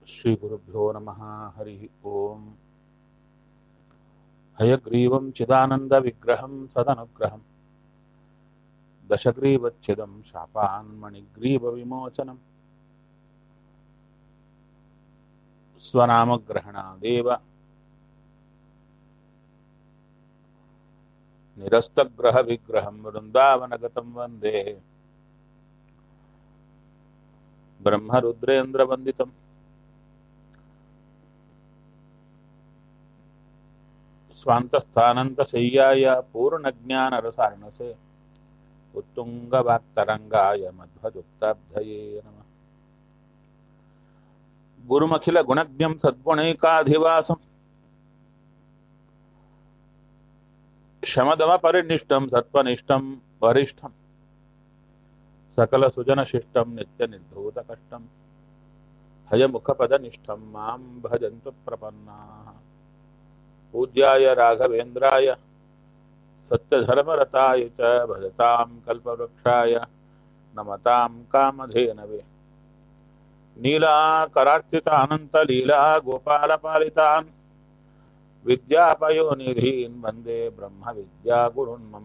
श्रीगुरुभ्यो नमः हरिः ओम् हयग्रीवं चिदानन्दविग्रहं सदनुग्रहं दशग्रीवच्छिदं शापान्मणिग्रीवविमोचनम् स्वनामग्रहणादेव निरस्तग्रहविग्रहं वृन्दावनगतं वन्दे ब्रह्मरुद्रेन्द्रवन्दितम् स्वान्तस्थानन्तशय्याय पूर्णज्ञानरसार्णसे उत्तुङ्गवाक्तरङ्गाय मध्वजुक्ताब्धये नमः गुरुमखिलगुणज्ञं सद्गुणैकाधिवासम् शमदमपरिनिष्टं सत्त्वनिष्ठं वरिष्ठं सकलसुजनशिष्टं नित्यनिर्धूतकष्टं हयमुखपदनिष्ठं मां भजन्तु प्रपन्नाः पूज्याय राघवेन्द्राय सत्यधर्मरताय च भजतां कल्पवृक्षाय नमतां कामधेनवे नीलाकरार्चितानन्तलीला गोपालपालितान् विद्यापयोनिधीन् वन्दे ब्रह्मविद्यागुरुन् मम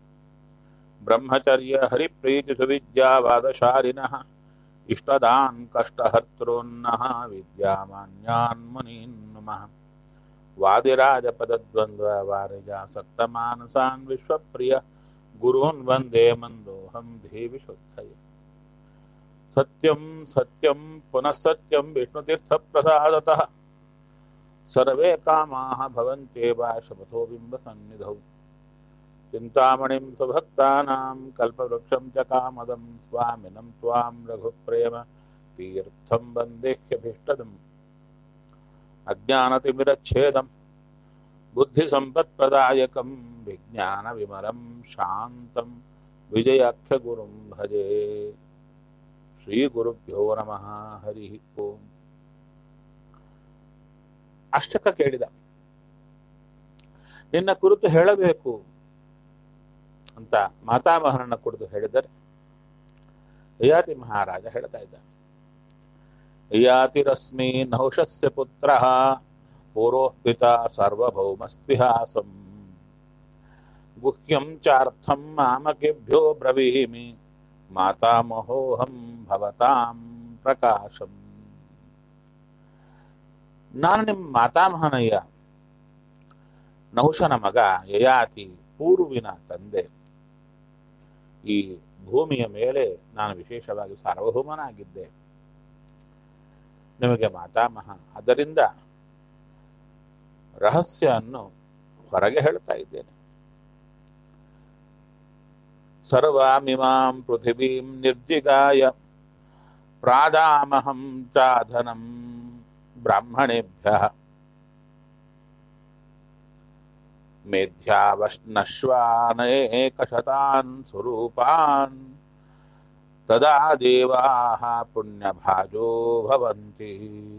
ब्रह्मचर्यहरिप्रीतिसुविद्यावादशालिनः इष्टदान् कष्टहर्तॄन्नः विद्यामान्यान् मुनीन् नुमः वादिराजपदद्वन्द्ववारिजासक्तमानसान् विश्वप्रिय गुरून् वन्दे मन्दोऽहं देवि शुद्धये सत्यं सत्यं पुनः सत्यं विष्णुतीर्थप्रसादतः सर्वे कामाः भवन्त्येव शपथो बिम्बसन्निधौ चिन्तामणिं सुभक्तानां कल्पवृक्षं च कामदं स्वामिनं त्वां रघुप्रेम तीर्थं वन्देह्यभीष्टदम् अज्ञानतिमिरच्छेदं बुद्धिसम्पत्प्रदायकं विज्ञानविमलं शान्तं विजयाख्यगुरुं भजे ಶ್ರೀಗುರುಭ್ಯೋ ನಮಃ ಹರಿ ಓಂ ಅಷ್ಟಕ ಕೇಳಿದ ನಿನ್ನ ಕುರಿತು ಹೇಳಬೇಕು ಅಂತ ಮಾತಾಮಹನನ್ನ ಕುರಿತು ಹೇಳಿದರೆ ಯಯಾತಿ ಮಹಾರಾಜ ಹೇಳ್ತಾ ಇದ್ದ ಯಯಾತಿರಸ್ಮಿ ನಹುಷಸ್ಯ ಪುತ್ರ ಪೂರ್ವೋಪಿತ ಸಾರ್ವಭೌಮಸ್ತಿಹಾಸಂ ಗುಹ್ಯಂ ಚಾರ್ಥಂ ಮಾಮಕೆಭ್ಯೋ ಬ್ರವೀಮಿ ಮಾತಾಮಹೋಹಂ ಭವತಾಂ ಪ್ರಕಾಶಂ ನಾನು ನಿಮ್ಮ ಮಾತಾಮಹನಯ್ಯ ನಹುಶನ ಮಗ ಯಯಾತಿ ಪೂರ್ವಿನ ತಂದೆ ಈ ಭೂಮಿಯ ಮೇಲೆ ನಾನು ವಿಶೇಷವಾಗಿ ಸಾರ್ವಭೌಮನಾಗಿದ್ದೆ ನಿಮಗೆ ಮಾತಾಮಹ ಅದರಿಂದ ರಹಸ್ಯವನ್ನು ಹೊರಗೆ ಹೇಳ್ತಾ ಇದ್ದೇನೆ ಸರ್ವಾಮಿಮಾಂ ಪೃಥಿವೀಂ ನಿರ್ಜಿಗಾಯ ಪ್ರಾದಾಮಹಂ ಚಾಧನಂ ಬ್ರಾಹ್ಮಣೇಭ್ಯ ಮೇಧ್ಯಾವಶ್ನಶ್ವಾನೇಕಶತಾನ್ ಸ್ವರೂಪಾನ್ ತದಾ ದೇವಾಃ ಪುಣ್ಯಭಾಜೋ ಭವಂತಿ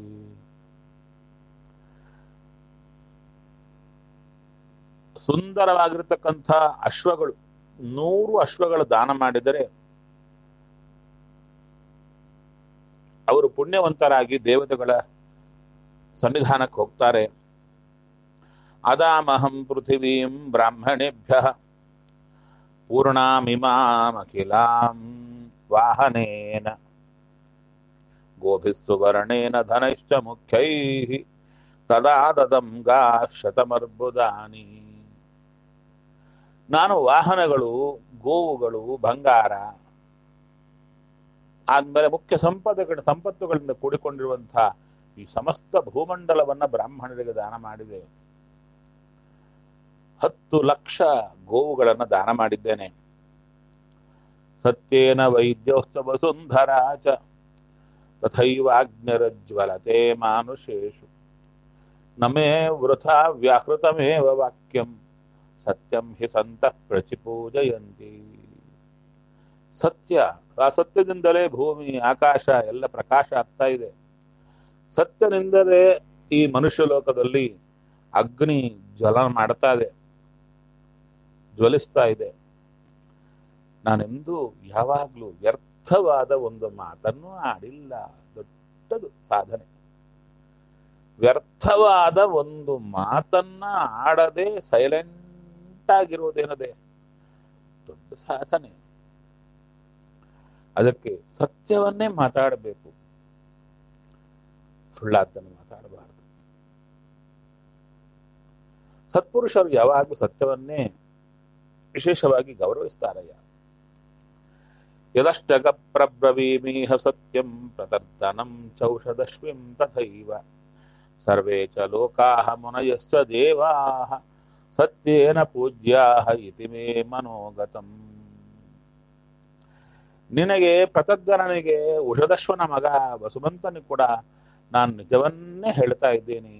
ಸುಂದರವಾಗಿರ್ತಕ್ಕಂಥ ಅಶ್ವಗಳು ನೂರು ಅಶ್ವಗಳ ದಾನ ಮಾಡಿದರೆ ಅವರು ಪುಣ್ಯವಂತರಾಗಿ ದೇವತೆಗಳ ಸನ್ನಿಧಾನಕ್ಕೆ ಹೋಗ್ತಾರೆ ಅದಾಮಹಂ ಪೃಥಿವೀಂ ಬ್ರಾಹ್ಮಣೇಭ್ಯ ಪೂರ್ಣಾಮಿಮಾಮಖಿಲಾಂ ವಾಹನೇನ ಗೋಭಿಃ ಸುವರ್ಣೇನ ಧನೈಶ್ಚ ಮುಖ್ಯೈ ತದಾ ದದಂ ಗಾ ಶತಮರ್ಬುದಾನಿ ನಾನು ವಾಹನಗಳು ಗೋವುಗಳು ಬಂಗಾರ ಆದ್ಮೇಲೆ ಮುಖ್ಯ ಸಂಪದಗಳ ಸಂಪತ್ತುಗಳಿಂದ ಕೂಡಿಕೊಂಡಿರುವಂತಹ ಈ ಸಮಸ್ತ ಭೂಮಂಡಲವನ್ನ ಬ್ರಾಹ್ಮಣರಿಗೆ ದಾನ ಮಾಡಿದೆ ಹತ್ತು ಲಕ್ಷ ಗೋವುಗಳನ್ನು ದಾನ ಮಾಡಿದ್ದೇನೆ ಸತ್ಯೇನ ವೈದ್ಯೋತ್ಸವ ಸುಂದರಾಚ ತಥೈವಾಗ್ನಿರಜ್ವಲತೆ ಮಾನುಷೇಷು ನಮೇ ವೃಥಾ ವ್ಯಾಹೃತಮೇವ ವಾಕ್ಯಂ ಸತ್ಯಂ ಹಿ ಸಂತಃ ಪ್ರಚಿಪೂಜಯಂತಿ ಸತ್ಯ ಆ ಸತ್ಯದಿಂದಲೇ ಭೂಮಿ ಆಕಾಶ ಎಲ್ಲ ಪ್ರಕಾಶ ಆಗ್ತಾ ಇದೆ ಸತ್ಯನಿಂದಲೇ ಈ ಮನುಷ್ಯ ಲೋಕದಲ್ಲಿ ಅಗ್ನಿ ಜ್ವಲ ಮಾಡ್ತಾ ಇದೆ ಜ್ವಲಿಸ್ತಾ ಇದೆ ನಾನೆಂದೂ ಯಾವಾಗ್ಲೂ ವ್ಯರ್ಥವಾದ ಒಂದು ಮಾತನ್ನು ಆಡಿಲ್ಲ ದೊಡ್ಡದು ಸಾಧನೆ ವ್ಯರ್ಥವಾದ ಒಂದು ಮಾತನ್ನ ಆಡದೆ ಸೈಲೆಂಟ್ ಆಗಿರುವುದೇನದೆ ದೊಡ್ಡ ಸಾಧನೆ ಅದಕ್ಕೆ ಸತ್ಯವನ್ನೇ ಮಾತಾಡಬೇಕು ಸುಳ್ಳಾದ್ದನ್ನು ಮಾತಾಡಬಾರದು ಸತ್ಪುರುಷರು ಯಾವಾಗಲೂ ಸತ್ಯವನ್ನೇ ವಿಶೇಷವಾಗಿ ಗೌರವಿಸ್ತಾರಯ್ಯ ಯದಷ್ಟಗ ಪ್ರಬ್ರವೀಮೀಹ ಸತ್ಯಂ ಪ್ರತರ್ದನಂ ಚೌಷಧಶ್ವಿಂ ತಥೈವ ಸರ್ವೇ ಚ ಲೋಕಾಹ ಮುನಯಶ್ಚ ದೇವಾಹ ಸತ್ಯೇನ ಪೂಜ್ಯಾಹ ಇತಿ ಮೇ ಮನೋಗತಂ ನಿನಗೆ ಪ್ರತದ್ಗನನಿಗೆ ಉಷಧಶ್ವನ ಮಗ ವಸುಮಂತನಿಗೆ ಕೂಡ ನಾನು ನಿಜವನ್ನೇ ಹೇಳ್ತಾ ಇದ್ದೇನೆ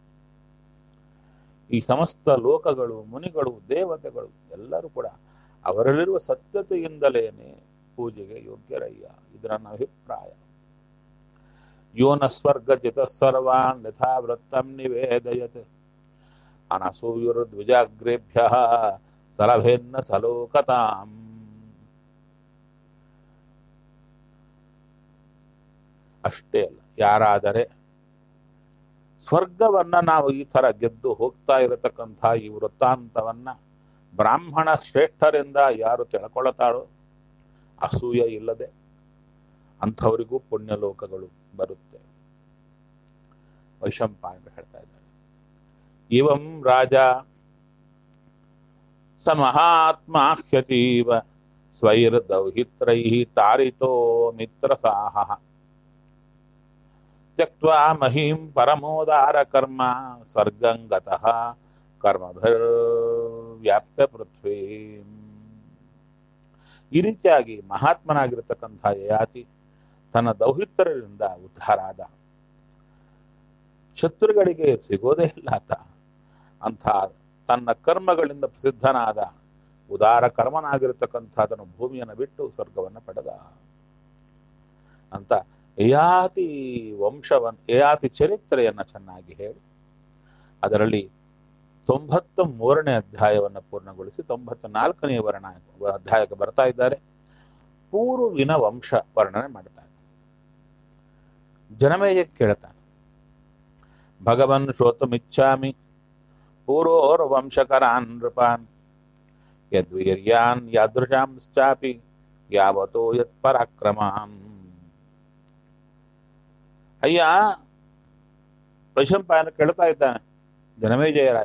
ಈ ಸಮಸ್ತ ಲೋಕಗಳು ಮುನಿಗಳು ದೇವತೆಗಳು ಎಲ್ಲರೂ ಕೂಡ ಅವರಲ್ಲಿರುವ ಸತ್ಯತೆಯಿಂದಲೇನೆ ಪೂಜೆಗೆ ಯೋಗ್ಯರಯ್ಯ ಇದು ನನ್ನ ಅಭಿಪ್ರಾಯ ಯೋನ ಸ್ವರ್ಗಚಿತ ಸರ್ವಾನ್ ಯಥಾ ವೃತ್ತಂ ನಿವೇದಯತ್ ಅನಸೂಯುರ್ದ್ವಿಜಾಗ್ರೇಭ್ಯ ಸಲಭೆನ್ನ ಸಲೋಕತಾಂ ಅಷ್ಟೇ ಅಲ್ಲ ಯಾರಾದರೆ ಸ್ವರ್ಗವನ್ನ ನಾವು ಈ ತರ ಗೆದ್ದು ಹೋಗ್ತಾ ಇರತಕ್ಕಂಥ ಈ ವೃತ್ತಾಂತವನ್ನ ಬ್ರಾಹ್ಮಣ ಶ್ರೇಷ್ಠರಿಂದ ಯಾರು ತಿಳ್ಕೊಳ್ತಾಳೋ ಅಸೂಯ ಇಲ್ಲದೆ ಅಂಥವರಿಗೂ ಪುಣ್ಯಲೋಕಗಳು ಬರುತ್ತೆ ವೈಶಂಪಾಯನ ಹೇಳ್ತಾ ಇದ್ದಾರೆ ಇವಂ ರಾಜ ಸ ಮಹಾತ್ಮಾಹ್ಯತೀವ ಸ್ವೈರ್ದೌಹಿತ್ರೈ ತಾರಿತೋ ಮಿತ್ರಸಾಹ ತ್ಯಕ್ವಾ ಮಹೀಂ ಪರಮೋದಾರ ಕರ್ಮ ಸ್ವರ್ಗಂಗತಃ ಕರ್ಮಭಿರ್ವ್ಯಾಪ್ಯ ಪೃಥ್ವೀ ಈ ರೀತಿಯಾಗಿ ಮಹಾತ್ಮನಾಗಿರ್ತಕ್ಕಂಥ ಯಯಾತಿ ತನ್ನ ದೌಹಿತ್ರರಿಂದ ಉದ್ಧಾರ ಆದ ಶತ್ರುಗಳಿಗೆ ಸಿಗೋದೇ ಇಲ್ಲ ಆತ ಅಂಥ ತನ್ನ ಕರ್ಮಗಳಿಂದ ಪ್ರಸಿದ್ಧನಾದ ಉದಾರ ಕರ್ಮನಾಗಿರ್ತಕ್ಕಂಥದನ್ನು ಭೂಮಿಯನ್ನು ಬಿಟ್ಟು ಸ್ವರ್ಗವನ್ನು ಪಡೆದ ಅಂತ ಯಯಾತಿ ವಂಶವನ್ ಯಯಾತಿ ಚರಿತ್ರೆಯನ್ನ ಚೆನ್ನಾಗಿ ಹೇಳಿ ಅದರಲ್ಲಿ ತೊಂಬತ್ತ ಮೂರನೇ ಅಧ್ಯಾಯವನ್ನು ಪೂರ್ಣಗೊಳಿಸಿ ತೊಂಬತ್ತ ನಾಲ್ಕನೇ ವರ್ಣ ಅಧ್ಯಾಯಕ್ಕೆ ಬರ್ತಾ ಇದ್ದಾರೆ ಪೂರ್ವಿನ ವಂಶ ವರ್ಣನೆ ಮಾಡ್ತಾನೆ ಜನಮೇಯ ಕೇಳ್ತಾನೆ ಭಗವನ್ ಶ್ರೋತಮಿಚ್ಛಾಮಿ ಪೂರ್ವೋರ್ ವಂಶಕರಾನ್ ನೃಪಾನ್ ಯದ್ವೀರ್ಯಾನ್ ಯಾದೃಶಾಂಶ್ಚಾಪಿ ಯಾವತೋ ಯತ್ ಪರಾಕ್ರಮಾನ್ ಅಯ್ಯ ವೈಶಂಪಾಯನ ಕೇಳ್ತಾ ಇದ್ದಾನೆ ಜನಮೇಜಯರಾಯ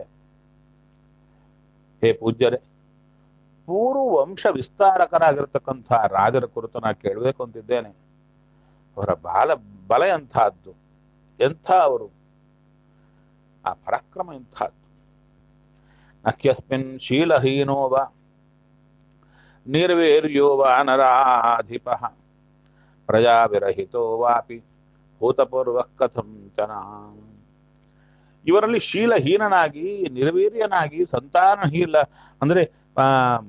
ಹೇ ಪೂಜ್ಯರೇ ಪೂರ್ವ ವಂಶ ವಿಸ್ತಾರಕರಾಗಿರ್ತಕ್ಕಂಥ ರಾಜರ ಕುರಿತು ನಾನು ಕೇಳಬೇಕು ಅಂತಿದ್ದೇನೆ ಅವರ ಬಾಲ ಬಲ ಎಂಥದ್ದು ಎಂಥ ಅವರು ಆ ಪರಾಕ್ರಮ ಎಂಥದ್ದು ನಖ್ಯಸ್ಮಿನ್ ಶೀಲಹೀನೋ ವ ನಿರ್ವೀರ್ಯೋ ವ ನರಾಧಿಪ ಪ್ರಜಾವಿರಹಿತೋ ವಾಪಿ ಭೂತಪೂರ್ವ ಕಥಂ ಚನ ಇವರಲ್ಲಿ ಶೀಲಹೀನನಾಗಿ ನಿರ್ವೀರ್ಯನಾಗಿ ಸಂತಾನಹೀಲ ಅಂದ್ರೆ ಆ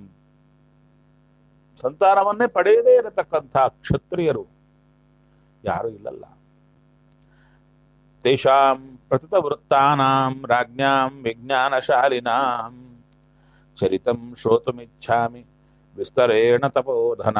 ಸಂತಾನವನ್ನೇ ಪಡೆಯದೇ ಇರತಕ್ಕಂಥ ಕ್ಷತ್ರಿಯರು ಯಾರು ಇಲ್ಲಲ್ಲ ತೇಷಾಂ ಪ್ರತತ ವೃತ್ತಾನಾಂ ರಾಜ್ಞಾಂ ವಿಜ್ಞಾನಶಾಲಿನಾಂ ಚರಿತಂ ಶ್ರೋತುಮಿಚ್ಛಾಮಿ ವಿಸ್ತರೇಣ ತಪೋಧನ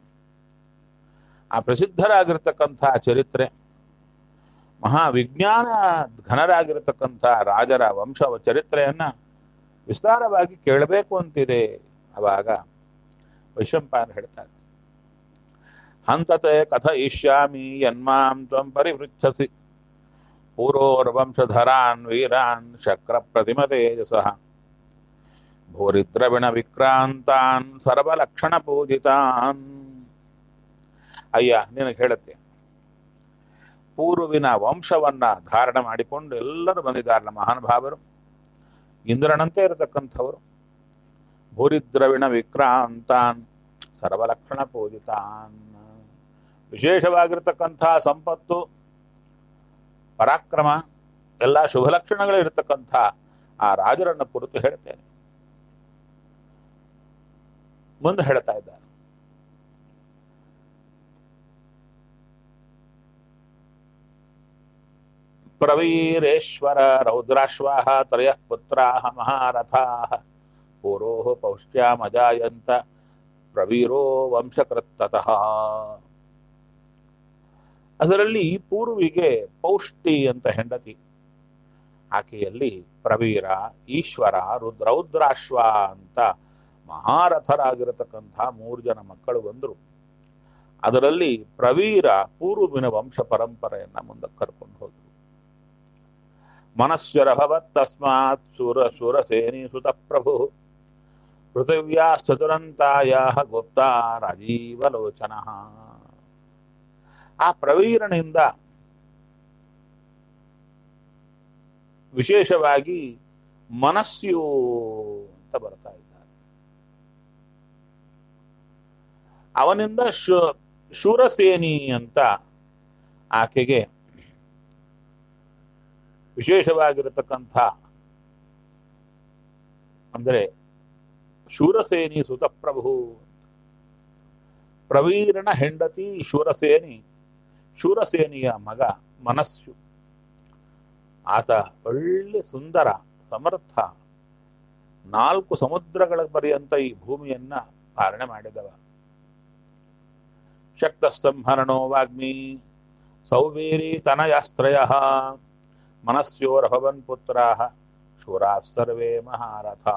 ಆ ಪ್ರಸಿದ್ಧರಾಗಿರ್ತಕ್ಕಂಥ ಚರಿತ್ರೆ ಮಹಾವಿಜ್ಞಾನ ಘನರಾಗಿರತಕ್ಕಂಥ ರಾಜರ ವಂಶ ಚರಿತ್ರೆಯನ್ನ ವಿಸ್ತಾರವಾಗಿ ಕೇಳಬೇಕು ಅಂತಿದೆ ಅವಾಗ ವೈಶಂಪಾಯನ ಹೇಳ್ತಾರೆ ಹಂತತೆ ಕಥ ಇಷ್ಯಾಮಿ ಯನ್ಮಾಂ ತ್ವಂ ಪರಿಪೃಚ್ಛಸಿ ಪೂರ್ವೋರ್ವಂಶಧರಾನ್ ವೀರಾನ್ ಶಕ್ರ ಪ್ರತಿಮ ತೇಜಸಃ ಭೂರಿದ್ರವಿಣ ವಿಕ್ರಾಂತಾನ್ ಸರ್ವಲಕ್ಷಣ ಪೂಜಿತಾನ್ ಅಯ್ಯ ನಿನಗೆ ಹೇಳುತ್ತೆ ಪೂರ್ವಿನ ವಂಶವನ್ನ ಧಾರಣ ಮಾಡಿಕೊಂಡು ಎಲ್ಲರೂ ಬಂದಿದ್ದಾರಲ್ಲ ಮಹಾನುಭಾವರು ಇಂದ್ರನಂತೆ ಇರತಕ್ಕಂಥವರು ಭೂರಿದ್ರವಿಣ ವಿಕ್ರಾಂತಾನ್ ಸರ್ವಲಕ್ಷಣ ಪೂಜಿತಾನ್ ವಿಶೇಷವಾಗಿರ್ತಕ್ಕಂಥ ಸಂಪತ್ತು ಪರಾಕ್ರಮ ಎಲ್ಲ ಶುಭ ಲಕ್ಷಣಗಳು ಇರತಕ್ಕಂಥ ಆ ರಾಜರನ್ನ ಕುರಿತು ಹೇಳ್ತೇನೆ ಮುಂದೆ ಹೇಳ್ತಾ ಇದ್ದಾರೆ ಪ್ರವೀರೇಶ್ವರ ರೌದ್ರಾಶ್ವಾಹ ತ್ರಯಃ ಪುತ್ರಾಹ ಮಹಾರಥಾಹ ಪೂರೋಃ ಪೌಷ್ಟ್ಯಾಮಜಾಯಂತ ಪ್ರವೀರೋ ವಂಶಕೃತ್ತತಃ ಅದರಲ್ಲಿ ಪೂರ್ವಿಗೆ ಪೌಷ್ಟಿ ಅಂತ ಹೆಂಡತಿ ಆಕೆಯಲ್ಲಿ ಪ್ರವೀರ ಈಶ್ವರ ರುದ್ರ ರೌದ್ರಾಶ್ವ ಅಂತ ಮಹಾರಥರಾಗಿರತಕ್ಕಂಥ ಮೂರು ಜನ ಮಕ್ಕಳು ಬಂದರು ಅದರಲ್ಲಿ ಪ್ರವೀರ ಪೂರ್ವವಿನ ವಂಶ ಪರಂಪರೆಯನ್ನ ಮುಂದಕ್ಕೆ ಕರ್ಕೊಂಡು ಹೋದರು ಮನಸ್ವರ ಭವತ್ ತಸ್ಮಾತ್ ಸುರ ಸುರಸೇನಿ ಸುತ ಪ್ರಭು ಪೃಥಿವ್ಯಾ ಚತುರಂತಾಯ ಗುಪ್ತ ರಾಜೀವಲೋಚನ ಆ ಪ್ರವೀರನಿಂದ ವಿಶೇಷವಾಗಿ ಮನಸ್ಸು ಅಂತ ಬರ್ತಾ ಇದ್ದಾರೆ ಅವನಿಂದ ಶು ಶೂರಸೇನಿ ಅಂತ ಆಕೆಗೆ ವಿಶೇಷವಾಗಿರತಕ್ಕಂಥ ಅಂದರೆ ಶೂರಸೇನಿ ಸುತಪ್ರಭು ಪ್ರವೀರನ ಹೆಂಡತಿ ಶೂರಸೇನಿ ಶೂರಸೇನಿಯ ಮಗ ಮನಸ್ಸು ಆತ ಒಳ್ಳೆ ಸುಂದರ ಸಮರ್ಥ ನಾಲ್ಕು ಸಮುದ್ರಗಳ ಪರ್ಯಂತ ಈ ಭೂಮಿಯನ್ನ ಪಾಲನೆ ಮಾಡಿದವ ಶಕ್ತಸ್ತಂಭರಣೋ ವಾಗ್ಮಿ ಸೌವೀರಿ ತನಯಾಸ್ತ್ರಯ ಮನಸ್ಯೋರಭವನ್ ಪುತ್ರ ಶೂರಾ ಸರ್ವೇ ಮಹಾರಥಾ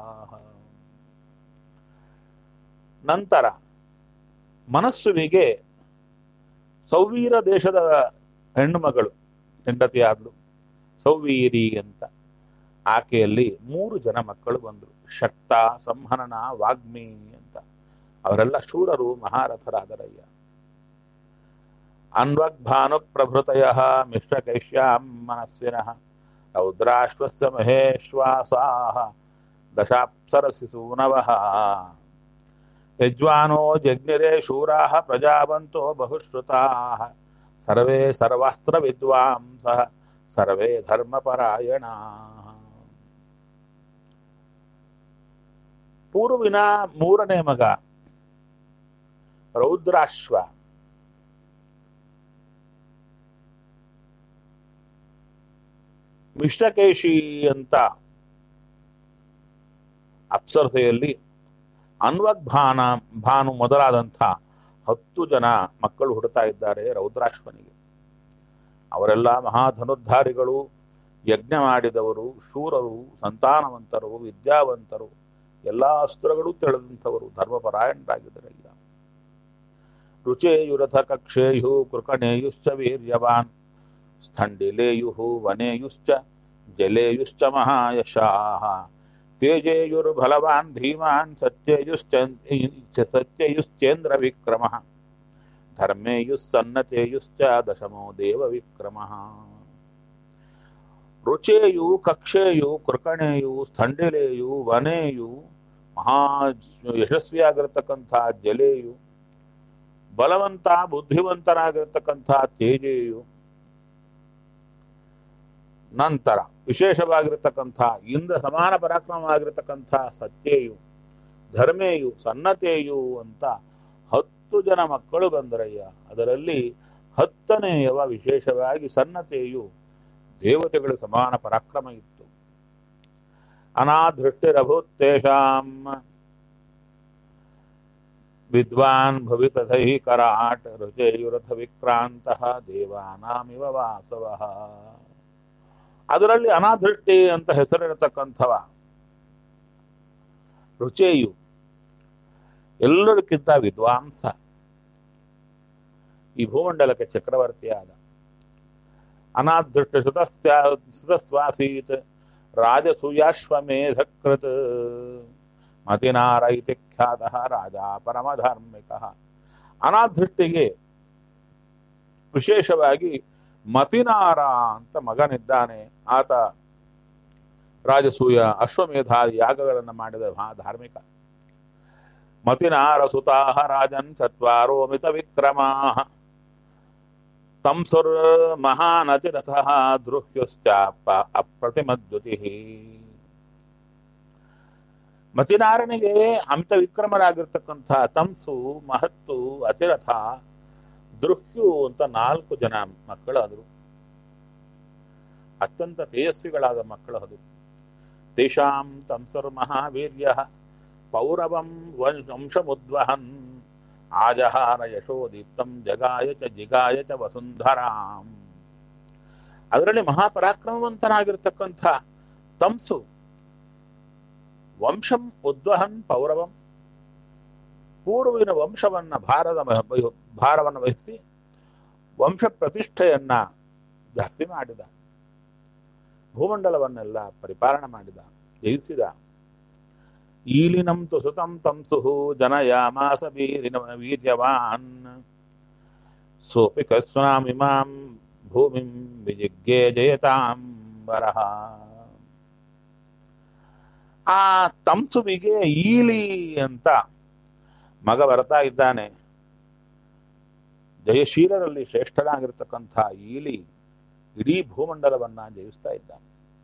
ನಂತರ ಮನಸ್ಸುವಿಗೆ ಸೌವೀರ ದೇಶದ ಹೆಣ್ಣು ಮಗಳು ಹೆಂಡತಿಯಾದ್ಲು ಸೌವೀರಿ ಅಂತ ಆಕೆಯಲ್ಲಿ ಮೂರು ಜನ ಮಕ್ಕಳು ಬಂದರು ಶಕ್ತ ಸಂಹನನ ವಾಗ್ಮಿ ಅಂತ ಅವರೆಲ್ಲ ಶೂರರು ಮಹಾರಥರಾದರಯ್ಯ ಅನ್ವಗ್ಭಾನು ಪ್ರಭೃತಯ ಮಿಶ್ರಕೈಶ್ಯಾಂ ಮನಸ್ಸಿನಃ ರೌದ್ರಾಶ್ವಸ್ಯ ಮಹೇಶ್ವಾಸಾ ದಶಾಪ್ಸರಸಿ ಸೂನವಃ ಯಜ್ವಾನೋ ಜಜ್ಞಿರೇ ಶೂರಾ ಪ್ರಜಾವಂತೋ ಬಹುಶ್ರುತಾ ಸರ್ವೇ ಸರ್ವಾಸ್ತ್ರ ವಿದ್ವಾಂಸ ಸರ್ವೇ ಧರ್ಮಪರಾಯಣ ಪೂರ್ವಿನ ಮೂರನೇ ಮಗ ರೌದ್ರಾಶ್ವ ಮಿಷ್ಟಕೇಶಿ ಅಂತ ಅಪ್ಸರತೆಯಲ್ಲಿ ಅನ್ವಗ್ಭಾನ ಭಾನು ಮೊದಲಾದಂಥ ಹತ್ತು ಜನ ಮಕ್ಕಳು ಹುಡುತಾ ಇದ್ದಾರೆ ರೌದ್ರಾಶ್ವನಿಗೆ ಅವರೆಲ್ಲ ಮಹಾಧನುರ್ಧಾರಿಗಳು ಯಜ್ಞ ಮಾಡಿದವರು ಶೂರರು ಸಂತಾನವಂತರು ವಿದ್ಯಾವಂತರು ಎಲ್ಲ ಅಸ್ತ್ರಗಳು ತಿಳಿದಂಥವರು ಧರ್ಮಪರಾಯಣರಾಗಿದ್ದರಯ್ಯ ರುಚೇಯುರಥ ಕಕ್ಷೇಯು ಕೃಕಣೇಯುಶ್ಚ ವೀರ್ಯವಾನ್ ಸ್ಥಂಡಿಲೇಯು ವನೇಯುಶ್ಚ ಜಲೇಯುಶ್ಚ ಮಹಾಯಶಾಹ ತೇಜೇಯುರ್ಬಲವಾನ್ ಧೀಮಾನ್ ಸತ್ಯಯುಶ್ಚ ಸತ್ಯಯುಶ್ಚೇಂದ್ರ ವಿಕ್ರಮ ಧರ್ಮೇಯುಸ್ಸನ್ನತೇಯುಶ್ಚ ದಶಮೋ ದೇವ ವಿಕ್ರಮ ರುಚೇಯು ಕಕ್ಷೆಯು ಕೃಕಣೆಯು ಸ್ಥಂಡಿಲೆಯು ವನೆಯು ಮಹಾ ಯಶಸ್ವಿಯಾಗಿರತಕ್ಕಂಥ ಜಲೆಯು ಬಲವಂತ ಬುದ್ಧಿವಂತನಾಗಿರತಕ್ಕಂಥ ತೇಜೆಯು ನಂತರ ವಿಶೇಷವಾಗಿರತಕ್ಕಂಥ ಇಂದ್ರ ಸಮಾನ ಪರಾಕ್ರಮವಾಗಿರತಕ್ಕಂಥ ಸತ್ಯೆಯು ಧರ್ಮೇಯು ಸನ್ನತೆಯು ಅಂತ ಹತ್ತು ಜನ ಮಕ್ಕಳು ಬಂದರಯ್ಯ ಅದರಲ್ಲಿ ಹತ್ತನೆಯವ ವಿಶೇಷವಾಗಿ ಸನ್ನತೆಯು ದೇವತೆಗಳ ಸಮಾನ ಪರಾಕ್ರಮ ಇತ್ತು ಅನಾದೃಷ್ಟಿರಭೂತ್ತೇಷಾಂ ವಿದ್ವಾನ್ ಭವಿತಥೈ ಕರಾಟ್ ರುಚೇಯುರಥ ವಿಕ್ರಾಂತ ದೇವಾನಾಮಿವ ವಾಸವ ಅದರಲ್ಲಿ ಅನಾದೃಷ್ಟಿ ಅಂತ ಹೆಸರಿರತಕ್ಕಂಥವ ರುಚೇಯು ಎಲ್ಲರಿಗಿಂತ ವಿದ್ವಾಂಸ ಈ ಭೂಮಂಡಲಕ್ಕೆ ಚಕ್ರವರ್ತಿಯಾದ ಅನಾದೃಷ್ಟ ಸುತಸ್ತ್ಯಾ ಸುತಸ್ವಾಸೀತ್ ರಾಜಸೂಯಾಶ್ವಮೇಧಕೃತ್ ಮತಿನಾರ ಇತಿ ಖ್ಯಾತ ರಾಜ ಪರಮಧಾರ್ಮಿಕ ಅನಾದೃಷ್ಟಿಗೆ ವಿಶೇಷವಾಗಿ ಮತಿನಾರ ಅಂತ ಮಗನಿದ್ದಾನೆ ಆತ ರಾಜಸೂಯ ಅಶ್ವಮೇಧ ಯಾಗಗಳನ್ನು ಮಾಡಿದ ಮಹಾ ಧಾರ್ಮಿಕ ಮತಿನಾರ ಸುತಾಹ ರಾಜನ್ ಚತ್ವಾರೋ ಮಿತ ವಿಕ್ರಮಾಹ ತಂಸುರ್ ಮಹಾನತಿರಥ ದೃಹ್ಯುಶ್ಚ ಅಪ್ರತಿಮದ್ಯುತಿ ಮತಿನಾರನಿಗೆ ಅಮಿತ ವಿಕ್ರಮರಾಗಿರ್ತಕ್ಕಂಥ ತಂಸು ಮಹತ್ತು ಅತಿರಥ ದೃಹ್ಯು ಅಂತ ನಾಲ್ಕು ಜನ ಮಕ್ಕಳಾದರು ಅತ್ಯಂತ ತೇಜಸ್ವಿಗಳಾದ ಮಕ್ಕಳದು ತೇಷಾಂ ತಂಸರ್ ಮಹಾವೀರ್ಯ ಪೌರವಂ ವಂಶಮುದ್ವಹನ್ ಆಜಹಾರ ಯಶೋದೀಪ್ತಂ ಜಗಾಯ ಚ ಜಿಗಾಯ ಚ ವಸುಂಧರಾಂ ಅದರಲ್ಲಿ ಮಹಾಪರಾಕ್ರಮವಂತನಾಗಿರ್ತಕ್ಕಂಥ ತಂಸು ವಂಶಂ ಉದ್ವಹನ್ ಪೌರವಂ ಪೂರ್ವಿನ ವಂಶವನ್ನ ಭಾರದ ಮ- ಭಾರವನ್ನು ವಹಿಸಿ ವಂಶ ಪ್ರತಿಷ್ಠೆಯನ್ನ ಜಾಸ್ತಿ ಮಾಡಿದ ಭೂಮಂಡಲವನ್ನೆಲ್ಲ ಪರಿಪಾಲನೆ ಮಾಡಿದ ಜಯಿಸಿದ ಈಲಿನಂತು ಸುತಂ ತಂಸು ಜನಯಾಮಾಸ ವೀರಿನ ವೀರ್ಯವಾನ್ ಸೋಪಿ ಕಸ್ವಾಮಿಮಾಂ ಭೂಮಿಂ ವಿಜಿಜ್ಞೆ ಜಯತಾಂ ವರಹ ಆ ತಂಸುವಿಗೆ ಈಲಿ ಅಂತ ಮಗ ಬರ್ತಾ ಇದ್ದಾನೆ ಜಯಶೀಲರಲ್ಲಿ ಶ್ರೇಷ್ಠನಾಗಿರ್ತಕ್ಕಂಥ ಈಲಿ ಇಡೀ ಭೂಮಂಡಲವನ್ನ ಜಯಿಸ್ತಾ ಇದ್ದಾನೆ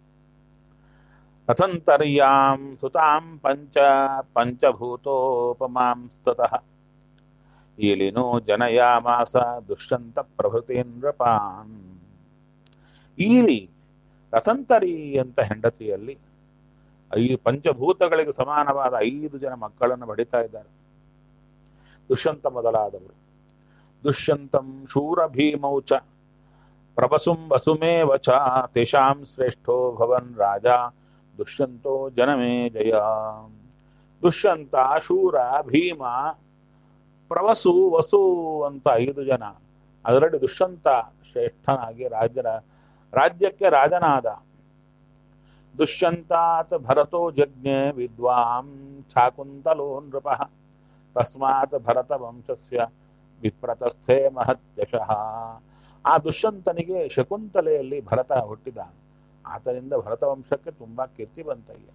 ಕಥಂತರ್ಯಾಂ ಸುತಾಂ ಪಂಚ ಪಂಚಭೂತೋಪಮಾಂ ಸ್ತತಃ ಈಲಿನೋ ಜನಯಾಮಾಸ ದುಷ್ಯಂತ ಪ್ರಭೃತೇಂದ್ರಪಾನ್ ಈಲಿ ರಥಂತರಿ ಅಂತ ಹೆಂಡತಿಯಲ್ಲಿ ಐದು ಪಂಚಭೂತಗಳಿಗೆ ಸಮಾನವಾದ ಐದು ಜನ ಮಕ್ಕಳನ್ನು ಬಡಿತಾ ಇದ್ದಾರೆ ದುಷ್ಯಂತ ಮೊದಲಾದವರು ದುಷ್ಯಂತಂ ಶೂರ ಭೀಮೌ ಚ ಪ್ರಭಸುಂ ವಸುಮೇವ ಚ ತೇಷಾಂ ಶ್ರೇಷ್ಠೋ ಭವನ್ ರಾಜ ದುಷ್ಯಂತೋ ಜನಮೇ ಜಯ ದುಷ್ಯಂತ ಶೂರ ಭೀಮ ಪ್ರವಸು ವಸು ಅಂತ ಐದು ಜನ ಅದರಲ್ಲಿ ದುಷ್ಯಂತ ಶ್ರೇಷ್ಠನಾಗಿ ರಾಜನ ರಾಜ್ಯಕ್ಕೆ ರಾಜನಾದ ದುಷ್ಯಂತಾತ್ ಭರತೋ ಜಜ್ಞೆ ವಿದ್ವಾಂ ಛಾಕುಂತಲೋ ನೃಪ ತಸ್ಮಾತ್ ಭರತ ವಂಶಸ್ಯ ವಿಪ್ರತಸ್ಥೆ ಮಹತ್ಯಶಃ ಆ ದುಷ್ಯಂತನಿಗೆ ಶಕುಂತಲೆಯಲ್ಲಿ ಭರತ ಹುಟ್ಟಿದ ಆತನಿಂದ ಭರತ ವಂಶಕ್ಕೆ ತುಂಬಾ ಕೀರ್ತಿ ಬಂತಯ್ಯ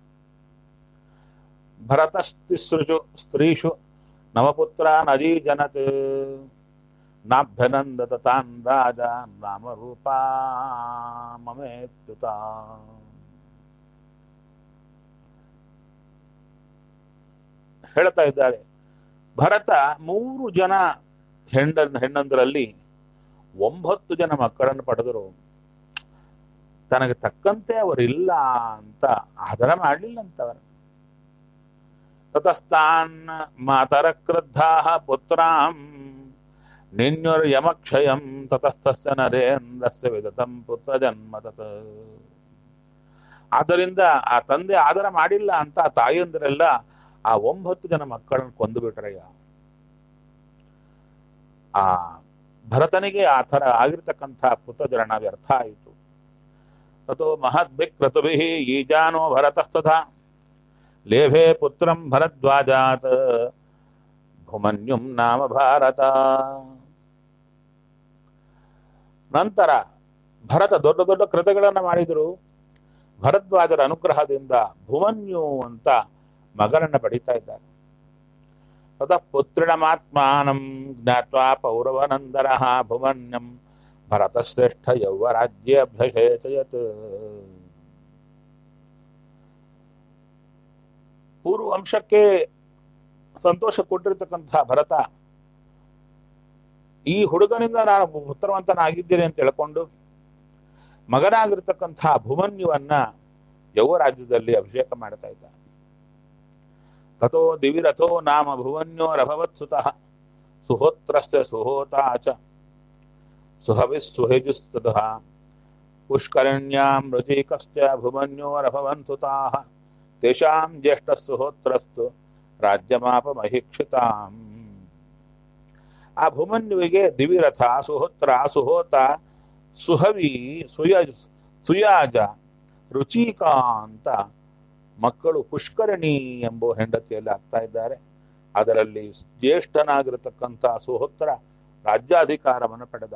ಭರತಸ್ತಿಸೃಷು ಸ್ತ್ರೀಷು ನವಪುತ್ರ ನಜೀ ಜನತ್ ನಾಭ್ಯನಂದತ ತಾನ್ ರಾಜ ನಾಮರೂಪ ಮಮೇತ್ಯುತ ಹೇಳ್ತಾ ಇದ್ದಾರೆ ಭರತ ಮೂರು ಜನ ಹೆಂಡ ಹೆಣ್ಣಂದರಲ್ಲಿ ಒಂಬತ್ತು ಜನ ಮಕ್ಕಳನ್ನು ಪಡೆದರು ತನಗೆ ತಕ್ಕಂತೆ ಅವರಿಲ್ಲ ಅಂತ ಆದರ ಮಾಡಲಿಲ್ಲ ಅಂತವರ ತತಸ್ತಾನ್ ಮಾತರ ಕ್ರುದ್ಧಾ ಪುತ್ರಾಂ ನಿನ್ಯುರ್ ಯಮಕ್ಷಯಂ ತತಸ್ತಸ್ಯ ನರೇಂದ್ರಸ್ಯ ವಿದತಂ ಪುತ್ರ ಜನ್ಮ ತತ್ ಆದ್ದರಿಂದ ಆ ತಂದೆ ಆದರ ಮಾಡಿಲ್ಲ ಅಂತ ಆ ತಾಯಿಯಂದರೆಲ್ಲ ಆ ಒಂಬತ್ತು ಜನ ಮಕ್ಕಳನ್ನು ಕೊಂದು ಬಿಟ್ರಯ್ಯ ಆ ಭರತನಿಗೆ ಆ ಥರ ಆಗಿರ್ತಕ್ಕಂಥ ಪುತ್ರಜರಣ ವ್ಯರ್ಥ ಆಯಿತು ತಥೋ ಮಹದ್ಭಿಕ್ರತುಭಿ ಈಜಾನೋ ಭರತಸ್ತಥಾ ಲೇಭೆ ಪುತ್ರಂ ಭರದ್ವಾಜಾತ್ ಭುಮನ್ಯುಂ ನಾಮ ಭಾರತ ನಂತರ ಭರತ ದೊಡ್ಡ ದೊಡ್ಡ ಕೃತಗಳನ್ನು ಮಾಡಿದರು ಭರದ್ವಾಜರ ಅನುಗ್ರಹದಿಂದ ಭುಮನ್ಯು ಅಂತ ಮಗನನ್ನ ಪಡಿತಾ ಇದ್ದಾರೆ ತತಃ ಪುತ್ರಿಣಮಾತ್ಮಾನಂ ಜ್ಞಾತ್ವಾ ಪೌರವನಂದರ ಭುವನ್ಯಂ ಭರತಶ್ರೇಷ್ಠ ಯೌವರಾಜ್ಯ ಅಭ್ಯಷೇಚಯತ್ ಪೂರ್ವ ವಂಶಕ್ಕೆ ಸಂತೋಷ ಕೊಟ್ಟಿರ್ತಕ್ಕಂಥ ಭರತ ಈ ಹುಡುಗನಿಂದ ನಾನು ಪುತ್ರವಂತನಾಗಿದ್ದೇನೆ ಅಂತ ತಿಳ್ಕೊಂಡು ಮಗನಾಗಿರ್ತಕ್ಕಂಥ ಭುವನ್ಯುವನ್ನ ಯೌವರಾಜ್ಯದಲ್ಲಿ ಅಭಿಷೇಕ ಮಾಡ್ತಾ ಇದ್ದ ತಥೋ ದಿವಿರಥೋ ನಾಮ ಭುವನ್ಯೋ ರಭವತ್ ಸುತಃ ಸುಹೋತ್ರಸ್ಯ ಸುಹೋತಾ ಚ ಸುಹವಿಸ್ ಸುಹೇಜುಸ್ತಃ ಪುಷ್ಕರಣ್ಯಾಂ ರುಚಿಕಶ್ಚ ಭುವನ್ಯೋ ರಭವನ್ ಸುತಾಃ ತೇಷಾಂ ಜ್ಯೇಷ್ಠ ಸುಹೋತ್ರಸ್ತು ರಾಜ್ಯಮಾಪ ಮಹಿಕ್ಷಿತಾಂ ಆ ಭುಮನ್ಯುವಿಗೆ ದಿವಿರಥ ಸುಹೋತ್ರ ಸುಹೋತ ಸುಹವಿ ಸುಯ ಸುಯಾಜ ರುಚಿಕ ಅಂತ ಮಕ್ಕಳು ಪುಷ್ಕರಣಿ ಎಂಬ ಹೆಂಡತಿಯಲ್ಲಿ ಆಗ್ತಾ ಇದ್ದಾರೆ ಅದರಲ್ಲಿ ಜ್ಯೇಷ್ಠನಾಗಿರತಕ್ಕಂಥ ಸುಹೋತ್ರ ರಾಜ್ಯಾಧಿಕಾರವನ್ನು ಪಡೆದ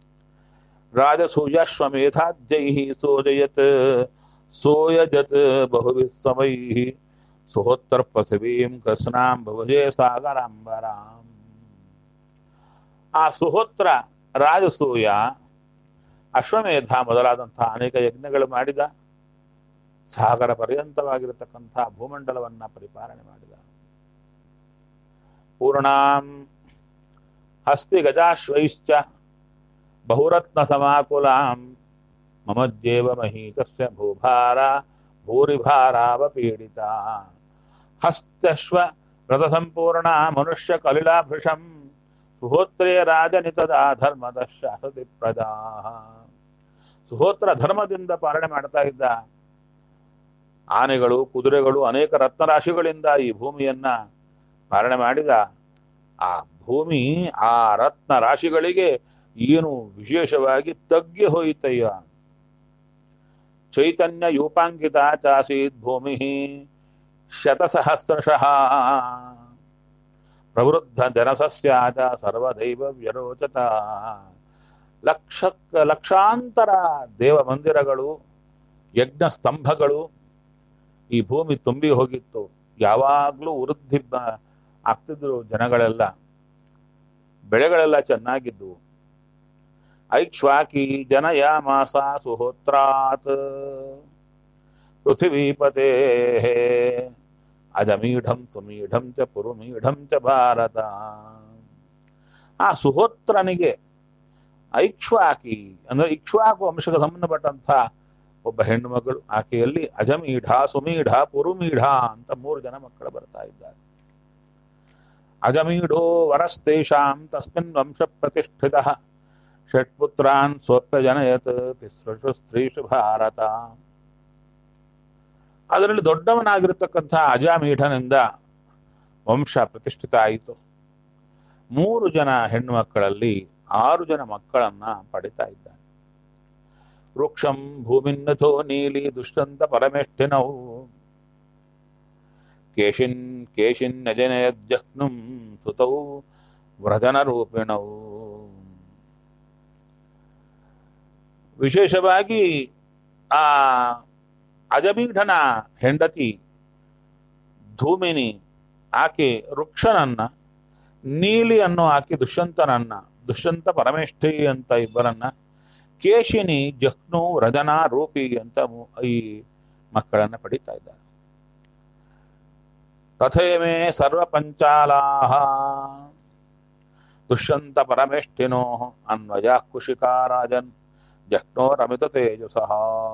ರಾಜಸೂಯಾಶ್ವಮೇಧಾದ್ಯೈ ಸೋಜಯತ್ ಸೋಯಜತ್ ಬಹುವಿಸ್ವೈ ಸುಹೋತ್ತರ ಪೃಥಿವೀಂ ಕೃಷ್ಣಾಂ ಭುಜೇ ಸಾಗರಾಂಬರಾಂ ಆ ಸುಹೋತ್ರ ರಾಜಸೂಯ ಅಶ್ವಮೇಧ ಮೊದಲಾದಂತಹ ಅನೇಕ ಯಜ್ಞಗಳು ಮಾಡಿದ ಸಾಗರ ಪರ್ಯಂತವಾಗಿರತಕ್ಕಂಥ ಭೂಮಂಡಲವನ್ನ ಪರಿಪಾಲನೆ ಮಾಡಿದ ಪೂರ್ಣಾಂ ಹಸ್ತಿ ಗಜಾಶ್ವೈಶ್ಚ ಬಹುರತ್ನ ಸಮಾಕುಲಾಂ ಮಮಜ್ಜೇವ ಮಹೀತಸ್ಯ ಭೂಭಾರ ಭೂರಿಭಾರಾವಪೀಡಿತ ಹಸ್ತಶ್ವ ರಥಸಂಪೂರ್ಣ ಮನುಷ್ಯ ಕಲಿಲಾಭೃಶಂ ಸುಹೋತ್ರೇ ರಾಜನಿತದಾ ಧರ್ಮದ ಶಾಸತಿ ಪ್ರಜಾ ಸುಹೋತ್ರ ಧರ್ಮದಿಂದ ಪಾಲನೆ ಮಾಡ್ತಾ ಇದ್ದ ಆನೆಗಳು ಕುದುರೆಗಳು ಅನೇಕ ರತ್ನರಾಶಿಗಳಿಂದ ಈ ಭೂಮಿಯನ್ನ ಪಾಲನೆ ಮಾಡಿದ ಆ ಭೂಮಿ ಆ ರತ್ನ ರಾಶಿಗಳಿಗೆ ಏನು ವಿಶೇಷವಾಗಿ ತಗ್ಗಿ ಹೋಯಿತಯ್ಯ ಚೈತನ್ಯ ಯೂಪಾಂಕಿತ ಚಾಸೀತ್ ಭೂಮಿ ಶತಸಹಸ್ರಶಃ ಪ್ರವೃದ್ಧ ಜನಸಸ್ಯಾಚ ಸರ್ವದೈವ ವ್ಯರೋಚತ ಲಕ್ಷ ಲಕ್ಷಾಂತರ ದೇವ ಮಂದಿರಗಳು ಯಜ್ಞ ಸ್ತಂಭಗಳು ಈ ಭೂಮಿ ತುಂಬಿ ಹೋಗಿತ್ತು ಯಾವಾಗಲೂ ವೃದ್ಧಿ ಬ- ಆಗ್ತಿದ್ರು ಜನಗಳೆಲ್ಲ ಬೆಳೆಗಳೆಲ್ಲ ಚೆನ್ನಾಗಿದ್ವು ಐಕ್ಷ್ವಾಕಿ ಜನಯಾಮಾಸ ಸುಹೋತ್ರಾತ್ ಪೃಥಿವೀಪತೆ ಅಜಮೀಢಂ ಸುಮೀಢಂ ಚ ಪುರುಮೀಢಂ ಚ ಭಾರತ ಆ ಸುಹೋತ್ರನಿಗೆ ಐಕ್ಷ್ವಾಕಿ ಅಂದ್ರೆ ಇಕ್ಷ್ವಾಕು ವಂಶಕ್ಕೆ ಸಂಬಂಧಪಟ್ಟಂತ ಒಬ್ಬ ಹೆಣ್ಣು ಮಗಳು ಆಕೆಯಲ್ಲಿ ಅಜಮೀಢ ಸುಮೀಢ ಪುರುಮೀಢ ಅಂತ ಮೂರು ಜನ ಮಕ್ಕಳು ಬರ್ತಾ ಇದ್ದಾರೆ ಅಜಮೀಢೋ ವರಸ್ತೇಷಾಂ ತಸ್ಮಿನ್ ವಂಶ ಪ್ರತಿಷ್ಠಿತ ಷಟ್ಪುತ್ರಾನ್ ಸ್ವಪ್ಯ ಜನಯತ್ ತಿಸ್ರಷು ಸ್ತ್ರೀಷು ಭಾರತ ಅದರಲ್ಲಿ ದೊಡ್ಡವನಾಗಿರತಕ್ಕಂಥ ಅಜಾಮೀಢನಿಂದ ವಂಶ ಪ್ರತಿಷ್ಠಿತ ಆಯಿತು ಮೂರು ಜನ ಹೆಣ್ಣು ಮಕ್ಕಳಲ್ಲಿ ಆರು ಜನ ಮಕ್ಕಳನ್ನ ಪಡಿತಾ ಇದ್ದಾನೆ ವೃಕ್ಷಂ ಭೂಮಿನ್ನಥೋ ನೀಲಿ ದುಷ್ಟಂತ ಪರಮೇಷ್ಠಿನವು ಕೇಶಿನ್ ಕೇಶಿನ್ ನಜನಯಜ್ಜಹ್ನುಂ ಸುತೌ ವ್ರಜನ ರೂಪಿಣವು ವಿಶೇಷವಾಗಿ ಆ ಅಜಬೀಢನ ಹೆಂಡತಿ ಧೂಮಿನಿ ಆಕೆ ವೃಕ್ಷನನ್ನ ನೀಲಿ ಅನ್ನೋ ಆಕೆ ದುಷ್ಯಂತನನ್ನ ದುಷ್ಯಂತ ಪರಮೇಷ್ಠಿ ಅಂತ ಇಬ್ಬರನ್ನ ಕೇಶಿನಿ ಜಹ್ನು ವ್ರಜನ ರೂಪಿ ಅಂತ ಮು- ಈ ಮಕ್ಕಳನ್ನ ಪಡಿತಾ ಇದ್ದಾರೆ ತಥೇಮೇ ಸರ್ವ ಪಂಚಾಲಾಹ ದುಷ್ಯಂತ ಪರಮೇಷ್ಠಿನೋ ಅನ್ವಯ ಕುಶಿಕಾರಾಜನ್ ಜಹ್ನೋರಮಿತ ತೇಜಸಃ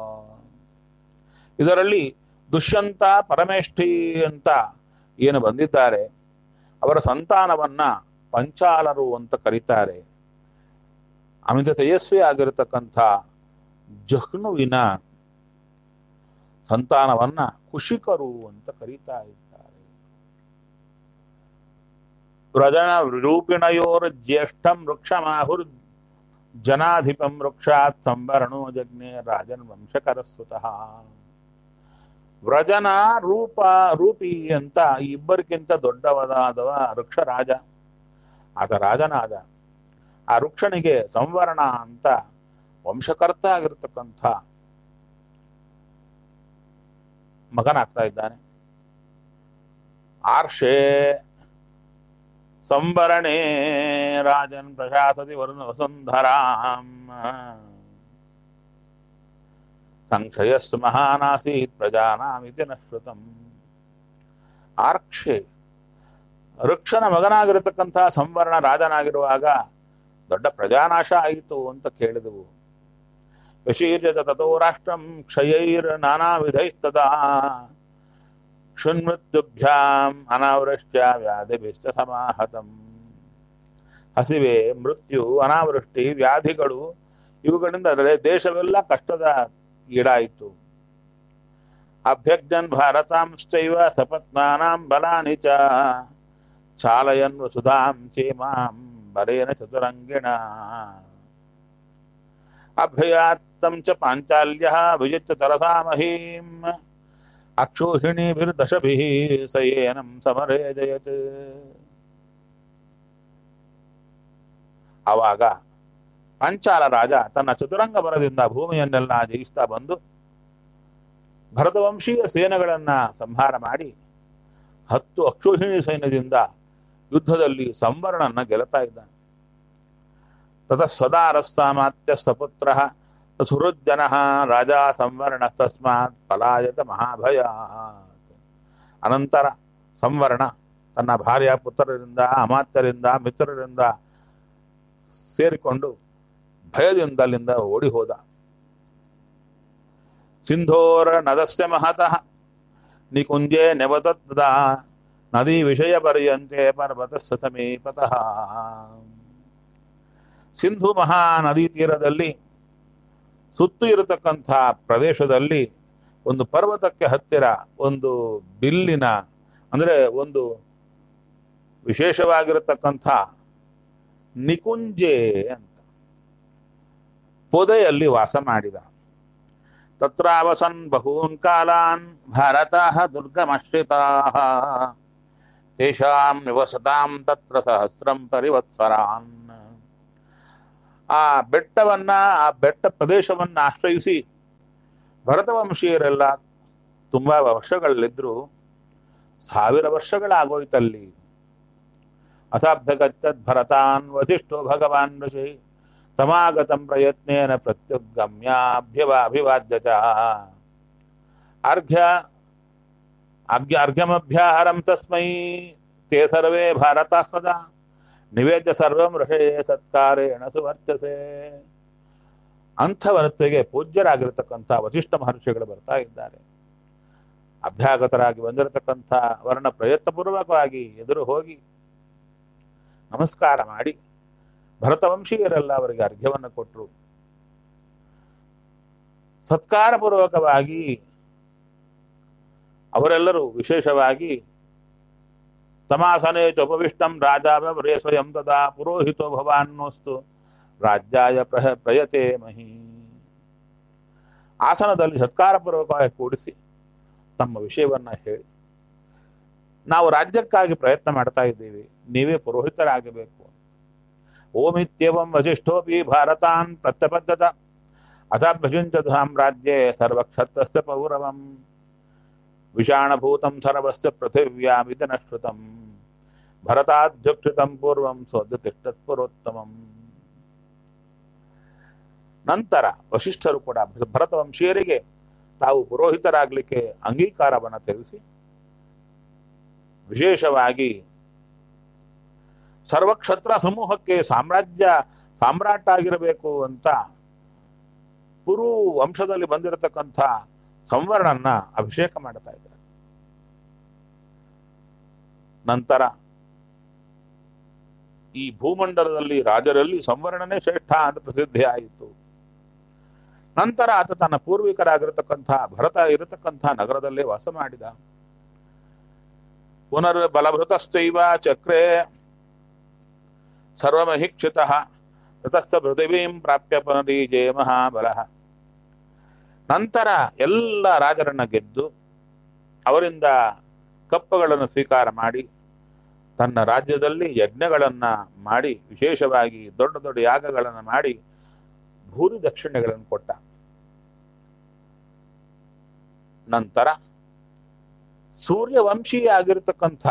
ಇದರಲ್ಲಿ ದುಷ್ಯಂತ ಪರಮೇಷ್ಠಿ ಅಂತ ಏನು ಬಂದಿದ್ದಾರೆ ಅವರ ಸಂತಾನವನ್ನ ಪಂಚಾಲರು ಅಂತ ಕರೀತಾರೆ ಅಮಿತ ತೇಜಸ್ವಿ ಆಗಿರತಕ್ಕಂಥ ಜಹ್ನುವಿನ ಸಂತಾನವನ್ನ ಕುಶಿಕರು ಅಂತ ಕರೀತಾ ಇದ್ದಾರೆ ವ್ರಜನ ರೂಪಿಣಯೋರ್ ಜ್ಯೇಷ್ಠಂ ವೃಕ್ಷಮಾಹುರ್ ಜನಾಧಿಪಂ ವೃಕ್ಷಾತ್ ಸಂವರಣೋ ಜಜ್ಞೆ ರಾಜನ್ ವಂಶಕರಸ್ತುತಃ ವ್ರಜನ ರೂಪ ರೂಪಿ ಅಂತ ಈ ಇಬ್ಬರಿಗಿಂತ ದೊಡ್ಡವದಾದವ ವೃಕ್ಷ ರಾಜ ಆತ ರಾಜನಾದ ಆ ವೃಕ್ಷನಿಗೆ ಸಂವರಣ ಅಂತ ವಂಶಕರ್ತ ಆಗಿರತಕ್ಕಂಥ ಮಗನಾಗ್ತಾ ಇದ್ದಾನೆ ಆರ್ಷೆ ಸಂವರಣೆ ರಾಜನ್ ಪ್ರಶಾಸತಿ ವರುಣ ವಸುಂಧರಾಂ ಸಂಕ್ಷಯಸ್ಸು ಮಹಾನಾಸೀತ್ ಪ್ರಜಾನಾಮಿತಿ ನ ಶ್ರುತಂ ಆರ್ಕ್ಷೆ ವೃಕ್ಷನ ಮಗನಾಗಿರತಕ್ಕಂಥ ಸಂವರ್ಣ ರಾಜನಾಗಿರುವಾಗ ದೊಡ್ಡ ಪ್ರಜಾನಾಶ ಆಯಿತು ಅಂತ ಕೇಳಿದವು ವಿಶೀರ್ಯದ ತಥೋ ರಾಷ್ಟ್ರಂ ಕ್ಷಯೈರ್ ನಾನಾ ವಿಧೈಸ್ತದಾ ಕ್ಷುನ್ಮೃತ್ಯುಭ್ಯಾಂ ಅನಾವೃಷ್ಟ್ಯ ವ್ಯಾಧಿಭಿಶ್ಚ ಸಮಾಹತಂ ಹಸಿವೆ ಮೃತ್ಯು ಅನಾವೃಷ್ಟಿ ವ್ಯಾಧಿಗಳು ಇವುಗಳಿಂದ ರೆ- ದೇಶವೆಲ್ಲ ಕಷ್ಟದ ಈಡಾಯಿತು ಅಭ್ಯಜ್ಞನ್ ಭಾರತಾಂಶ್ಚೈವ ಸಪತ್ನಾನಾಂ ಬಲಾನಿ ಚ ಚಾಲಯನ್ ವಸುಧಾಂ ಚೇಮಾಂ ಬಲೇನ ಚತುರಂಗಿಣ ಅಭ್ಯಯಾತ್ತಂ ಚ ಪಾಂಚಾಲ್ಯ ವಿಜಿತ್ಯ ತರಸಾ ಮಹೀಂ ಅಕ್ಷೋಹಿಣೀಭಿರ್ದಶಭಿಃ ಸಯೇನಂ ಸಮರೇ ಜಯತ್ ಆವಾಗ ಪಂಚಾಲ ರಾಜ ತನ್ನ ಚತುರಂಗ ಬಲದಿಂದ ಭೂಮಿಯನ್ನೆಲ್ಲ ಜಯಿಸ್ತಾ ಬಂದು ಭರತವಂಶೀಯ ಸೇನೆಗಳನ್ನ ಸಂಹಾರ ಮಾಡಿ ಹತ್ತು ಅಕ್ಷೋಹಿಣಿ ಸೈನ್ಯದಿಂದ ಯುದ್ಧದಲ್ಲಿ ಸಂವರಣನ್ನ ಗೆಲ್ತಾ ಇದ್ದಾನೆ ತತ ಸ್ವದಾರಸ್ತಾಮಾತ್ಯ ಸಪುತ್ರ ಸುಹೃಜ್ಜನ ರಾಜ ಸಂವರ್ಣ ತಸ್ಮಾತ್ ಪಲಾಯತ ಮಹಾಭಯ ಅನಂತರ ಸಂವರ್ಣ ತನ್ನ ಭಾರ್ಯ ಪುತ್ರರಿಂದ ಅಮಾತ್ಯರಿಂದ ಮಿತ್ರರಿಂದ ಸೇರಿಕೊಂಡು ಭಯದಿಂದ ಅಲ್ಲಿಂದ ಓಡಿ ಹೋದ ಸಿಂಧೋರ ನದಸ್ಯ ಮಹತಃ ನಿಕುಂಜೆ ನೆವತದ ನದಿ ವಿಷಯ ಪರ್ಯಂತೆ ಪರ್ವತ ಸಮೀಪತಃ ಸಿಂಧು ಮಹಾ ನದಿ ತೀರದಲ್ಲಿ ಸುತ್ತು ಇರತಕ್ಕಂಥ ಪ್ರದೇಶದಲ್ಲಿ ಒಂದು ಪರ್ವತಕ್ಕೆ ಹತ್ತಿರ ಒಂದು ಬಿಲ್ಲಿನ ಅಂದರೆ ಒಂದು ವಿಶೇಷವಾಗಿರತಕ್ಕಂಥ ನಿಕುಂಜೆ ಅಂತ ಪೊದೆಯಲ್ಲಿ ವಾಸ ಮಾಡಿದ ತತ್ರಾವಸನ್ ಬಹೂನ್ ಕಾಲಾನ್ ಭಾರತಃ ದುರ್ಗಮಶ್ರಿತಾಃ ತೇಷಾಂ ನಿವಸತಾಂ ತತ್ರ ಸಹಸ್ರಂ ಪರಿವತ್ಸರಾನ್ ಆ ಬೆಟ್ಟವನ್ನ ಆ ಬೆಟ್ಟ ಪ್ರದೇಶವನ್ನ ಆಶ್ರಯಿಸಿ ಭರತವಂಶೀಯರೆಲ್ಲ ತುಂಬಾ ವರ್ಷಗಳಲ್ಲಿದ್ರು ಸಾವಿರ ವರ್ಷಗಳಾಗೋಯ್ತಲ್ಲಿ ಅಥಾಭ್ಯಗಚ್ಚತ್ ಭರತಾನ್ ವಧಿಷ್ಠೋ ಭಗವಾನ್ ಋಷಿ ತಮಾಗತಂ ಪ್ರಯತ್ನೇನ ಪ್ರತ್ಯುಗಮ್ಯಾಭ್ಯವ ಅಭಿವಾದ್ಯ ಚ ಅರ್ಘ್ಯ ಅರ್ಘ್ಯ ಅರ್ಘ್ಯಮಭ್ಯಾಹರಂ ತಸ್ಮೈ ತೇ ಸರ್ವೇ ಭಾರತ ಸದಾ ನಿವೇದ್ಯ ಸರ್ವಂ ಋಷಯೇ ಸತ್ಕಾರೇಣ ಸುವರ್ಚಸೆ ಅಂಥವನತೆಗೆ ಪೂಜ್ಯರಾಗಿರತಕ್ಕಂಥ ವಸಿಷ್ಠ ಮಹರ್ಷಿಗಳು ಬರ್ತಾ ಇದ್ದಾರೆ ಅಭ್ಯಾಗತರಾಗಿ ಬಂದಿರತಕ್ಕಂಥ ವರ್ಣ ಪ್ರಯತ್ನಪೂರ್ವಕವಾಗಿ ಎದುರು ಹೋಗಿ ನಮಸ್ಕಾರ ಮಾಡಿ ಭರತವಂಶೀಯರೆಲ್ಲ ಅವರಿಗೆ ಅರ್ಘ್ಯವನ್ನು ಕೊಟ್ಟರು ಸತ್ಕಾರಪೂರ್ವಕವಾಗಿ ಅವರೆಲ್ಲರೂ ವಿಶೇಷವಾಗಿ ತಮಾಸನೆ ಚೋಪವಿಷ್ಟಂ ರಾಜಾವ್ಯವರೇ ಸ್ವಯಂ ತದಾ ಪುರೋಹಿತೋ ಭವಾನ್ನೋಸ್ತು ರಾಜ್ಯಾಯ ಪ್ರಹ ಪ್ರಯತೆ ಮಹಿ ಆಸನದಲ್ಲಿ ಸತ್ಕಾರಪೂರ್ವಕವಾಗಿ ಕೂಡಿಸಿ ತಮ್ಮ ವಿಷಯವನ್ನ ಹೇಳಿ ನಾವು ರಾಜ್ಯಕ್ಕಾಗಿ ಪ್ರಯತ್ನ ಮಾಡ್ತಾ ಇದ್ದೀವಿ ನೀವೇ ಪುರೋಹಿತರಾಗಬೇಕು ಓಮಿತ್ಯೇವಂ ವಸಿಷ್ಠೋಪಿ ಭಾರತಾನ್ ಪ್ರತ್ಯಬದ್ಧತ ಅಥಭ್ಯಜಿಂಚ ಸಾಮ್ರಾಜ್ಯೆ ಸರ್ವಕ್ಷತ್ರಸ್ಯ ಪೌರವಂ ವಿಷಾಣಭೂತಂ ಸರ್ವಸ್ಯ ಪೃಥಿವ್ಯಾಮಿತಿ ನಶ್ರುತಂ ಭರತಾಧ್ಯುಕ್ಷಿತಂ ಪೂರ್ವಂ ಸೋದ್ಯ ತಿಷ್ಟತ್ಪುರೋತ್ತಮಂ ನಂತರ ವಶಿಷ್ಠರು ಕೂಡ ಭರತವಂಶೀಯರಿಗೆ ತಾವು ಪುರೋಹಿತರಾಗಲಿಕ್ಕೆ ಅಂಗೀಕಾರವನ್ನು ತಿಳಿಸಿ ವಿಶೇಷವಾಗಿ ಸರ್ವಕ್ಷತ್ರ ಸಮೂಹಕ್ಕೆ ಸಾಮ್ರಾಜ್ಯ ಸಾಮ್ರಾಟ ಆಗಿರಬೇಕು ಅಂತ ಕುರು ವಂಶದಲ್ಲಿ ಬಂದಿರತಕ್ಕಂಥ ಸಂವರ್ಣನ್ನ ಅಭಿಷೇಕ ಮಾಡ್ತಾ ಇದ್ದಾರೆ ನಂತರ ಈ ಭೂಮಂಡಲದಲ್ಲಿ ರಾಜರಲ್ಲಿ ಸಂವರ್ಣನೇ ಶ್ರೇಷ್ಠ ಅಂತ ಪ್ರಸಿದ್ಧಿ ಆಯಿತು ನಂತರ ಆತ ತನ್ನ ಪೂರ್ವಿಕರಾಗಿರತಕ್ಕಂಥ ಭರತ ಇರತಕ್ಕಂಥ ನಗರದಲ್ಲೇ ವಾಸ ಮಾಡಿದ ಪುನರ್ ಬಲಭೃತಶ್ಚೈವ ಚಕ್ರೆ ಸರ್ವಮಹಿಕ್ಷಿತ ತತಸ್ಥ ಪೃಥಿವೀಂ ಪ್ರಾಪ್ಯ ಪುನರೀಜೆ ಮಹಾಬಲ ನಂತರ ಎಲ್ಲ ರಾಜರನ್ನ ಗೆದ್ದು ಅವರಿಂದ ಕಪ್ಪಗಳನ್ನು ಸ್ವೀಕಾರ ಮಾಡಿ ತನ್ನ ರಾಜ್ಯದಲ್ಲಿ ಯಜ್ಞಗಳನ್ನ ಮಾಡಿ ವಿಶೇಷವಾಗಿ ದೊಡ್ಡ ದೊಡ್ಡ ಯಾಗಗಳನ್ನು ಮಾಡಿ ಭೂರಿ ದಕ್ಷಿಣೆಗಳನ್ನು ಕೊಟ್ಟ ನಂತರ ಸೂರ್ಯವಂಶೀಯ ಆಗಿರತಕ್ಕಂಥ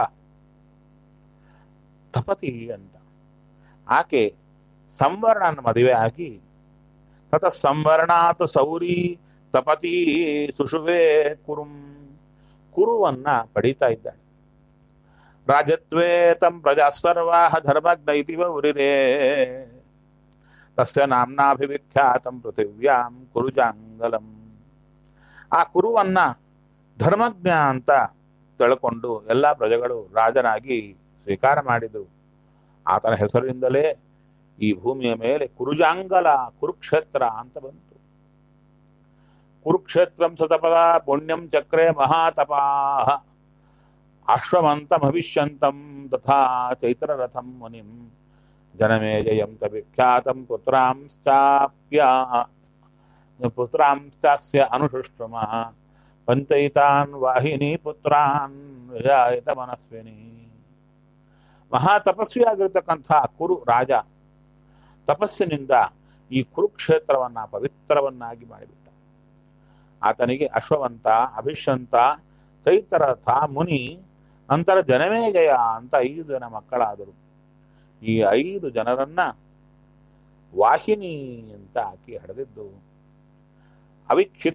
ತಪತಿ ಅಂತ ಆಕೆ ಸಂವರ್ಣನ ಮದುವೆ ಆಗಿ ತತ ಸಂವರ್ಣಾತ್ ಸೌರಿ ತಪತಿ ಸುಷುವೆ ಕುರುಂ ಕುರುವನ್ನ ಪಡೀತಾ ಇದ್ದಾಳೆ ರಾಜತ್ವೇ ತಂ ಪ್ರಜಾ ಸರ್ವಾಹ ಧರ್ಮಜ್ಞ ಇತಿವ ಉರಿರೇ ತಸ್ಯ ನಾಮ್ನಾಭಿವಿಖ್ಯಾತಂ ಪೃಥಿವ್ಯಾಂ ಕುರುಜಾಂಗಲಂ ಆ ಕುರುವನ್ನ ಧರ್ಮಜ್ಞ ಅಂತ ತಿಳ್ಕೊಂಡು ಎಲ್ಲ ಪ್ರಜೆಗಳು ರಾಜನಾಗಿ ಸ್ವೀಕಾರ ಮಾಡಿದರು ಆತನ ಹೆಸರಿನಿಂದಲೇ ಈ ಭೂಮಿಯ ಮೇಲೆ ಕುರುಜಾಂಗಲ ಕುರುಕ್ಷೇತ್ರ ಅಂತ ಬಂತು ಕುರುಕ್ಷೇತ್ರಂ ಸತಪದ ಪುಣ್ಯಂ ಚಕ್ರೆ ಮಹಾತಪಾಹ ಅಶ್ವಮಂತಮವಿಷ್ಯಂತಂ ತಥಾ ಚೈತ್ರರಥಂ ಮುನಿಂ ಜನಮೇಜಯಂ ವಿಖ್ಯಾತಂ ಪುತ್ರಾಂಶ್ಚಾಪ್ಯ ಪುತ್ರಾಂಶ್ಚಾಸ್ಯ ಅನುಶುಶ್ರಮ ಪಂಚೈತಾನ್ ವಾಹಿನಿ ಪುತ್ರಾನ್ ವಿಜಾಯಿತ ಮನಸ್ವಿನಿ ಮಹಾ ತಪಸ್ವಿಯಾಗಿರ್ತಕ್ಕಂಥ ಕುರು ರಾಜ ತಪಸ್ಸಿನಿಂದ ಈ ಕುರುಕ್ಷೇತ್ರವನ್ನ ಪವಿತ್ರವನ್ನಾಗಿ ಮಾಡಿಬಿಟ್ಟ ಆತನಿಗೆ ಅಶ್ವವಂತ ಅಭಿಷಂತ ಚೈತರಥ ಮುನಿ ನಂತರ ಜನಮೇಜಯ ಅಂತ ಐದು ಜನ ಮಕ್ಕಳಾದರು ಈ ಐದು ಜನರನ್ನ ವಾಹಿನಿ ಅಂತ ಆಕಿ ಹಡೆದಿದ್ದು ಅವಿಕ್ಷಿತ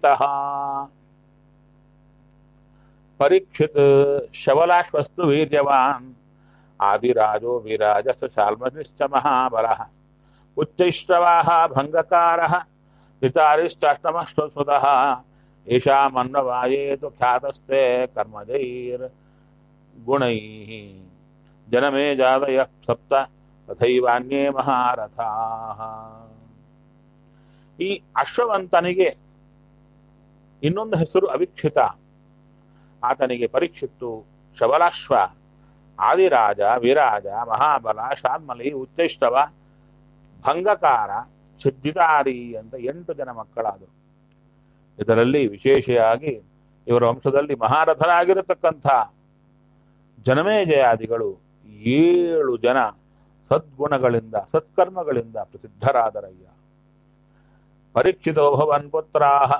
ಪರೀಕ್ಷಿತ್ ಶವಲಾಶ್ವಸ್ತು ವೀರ್ಯವಾನ್ ಆದಿರಾಜೋ ವಿರಾಜಸ ಶಾಲ್ಮನಿಶ್ಚ ಮಹಾಬಲ ಉಚ್ಚೈಶ್ರವಾಹ ಭಂಗಕಾರ ಹಿತಾರಿಶ್ಚಾಷ್ಟಮಶ್ವಸ್ವತಃ ಏಷಾ ಮನ್ವವಾಯೇತು ಖ್ಯಾತಸ್ತೆ ಕರ್ಮಜೈರ್ ಗುಣೈ ಜನಮೇ ಜಾದಯ ಸಪ್ತ ತಥೈವಾನ್ಯೇ ಮಹಾರಥಾ ಈ ಅಶ್ವವಂತನಿಗೆ ಇನ್ನೊಂದು ಹೆಸರು ಅವಿಕ್ಷಿತ ಆತನಿಗೆ ಪರೀಕ್ಷಿತ್ತು ಶಬಲಾಶ್ವ ಆದಿರಾಜ ವಿರಾಜ ಮಹಾಬಲ ಶಾರ್ಮಲಿ ಉಚ್ಚೈಷ್ಟವ ಭಂಗಕಾರ ಸಿದ್ಧಿತಾರಿ ಅಂತ ಎಂಟು ಜನ ಮಕ್ಕಳಾದರು ಇದರಲ್ಲಿ ವಿಶೇಷವಾಗಿ ಇವರ ವಂಶದಲ್ಲಿ ಮಹಾರಥರಾಗಿರತಕ್ಕಂಥ ಜನಮೇಜಯಾದಿಗಳು ಏಳು ಜನ ಸದ್ಗುಣಗಳಿಂದ ಸತ್ಕರ್ಮಗಳಿಂದ ಪ್ರಸಿದ್ಧರಾದರಯ್ಯ ಪರೀಕ್ಷಿತೋ ಭವನ್ ಪುತ್ರಾಹ